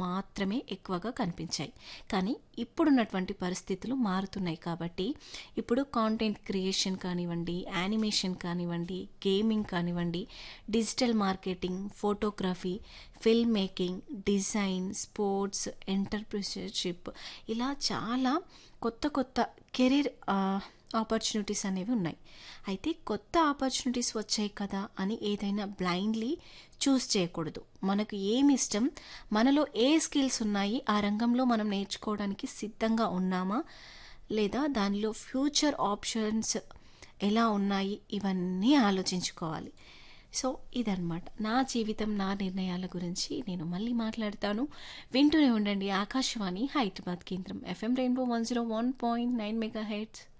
మాత్రమే ఎక్కువగా కనిపించాయి కానీ ఇప్పుడున్నటువంటి పరిస్థితులు మారుతున్నాయి కాబట్టి ఇప్పుడు కాంటెంట్ క్రియేషన్ కానివ్వండి యానిమేషన్ కానివ్వండి గేమింగ్ కానివ్వండి digital marketing photography film making design sports entrepreneurship ఇలా చాలా కొత్త కొత్త కెరీర్ ఆపర్చునిటీస్ అనేవి ఉన్నాయి అయితే కొత్త ఆపర్చునిటీస్ వచ్చాయి కదా అని ఏదైనా బ్లైండ్లీ చూస్ చేయకూడదు మనకు ఏమి ఇష్టం మనలో ఏ స్కిల్స్ ఉన్నాయి ఆ రంగంలో మనం నేర్చుకోవడానికి సిద్ధంగా ఉన్నామా లేదా దానిలో ఫ్యూచర్ ఆప్షన్స్ ఎలా ఉన్నాయి ఇవన్నీ ఆలోచించుకోవాలి సో ఇదన్నమాట నా జీవితం నా నిర్ణయాల గురించి నేను మళ్ళీ మాట్లాడతాను వింటూనే ఉండండి ఆకాశవాణి హైదరాబాద్ కేంద్రం FM rainbow one zero one point nine mega heads